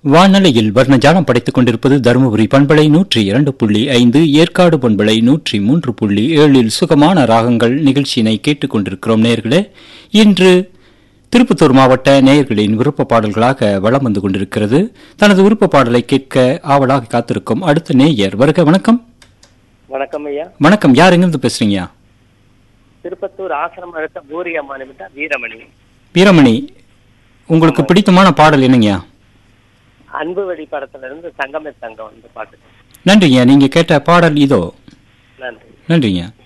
வானலையில் வர்ணஜாலம் படைத்துக் கொண்டிருப்பது தருமபுரி பண்பலை நூற்றி இரண்டு புள்ளி ஐந்து ஏற்காடு பண்பலை நூற்றி மூன்று புள்ளி ஏழில் சுகமான ராகங்கள் நிகழ்ச்சியினை கேட்டுக் கொண்டிருக்கிறோம் நேயர்களே இன்று திருப்பத்தூர் மாவட்ட நேயர்களின் விருப்ப பாடல்களாக வலம் வந்து கொண்டிருக்கிறது தனது விருப்ப பாடலை கேட்க ஆவலாக காத்திருக்கும் அடுத்த நேயர் வருக வணக்கம் வணக்கம் ஐயா வணக்கம் யார் எங்கிருந்து பேசுறீங்க திருப்பத்தூர் ஆசிரமம் அடுத்த பூரி அம்மா நிமித்தா வீரமணி வீரமணி உங்களுக்கு பிடித்தமான பாடல் என்னங்கய்யா அன்பு வழி படத்துல இருந்து தங்கமே தங்கம் வந்து பாட்டு நன்றிங்க நீங்க கேட்ட பாடல் இதோ நன்றி நன்றிங்க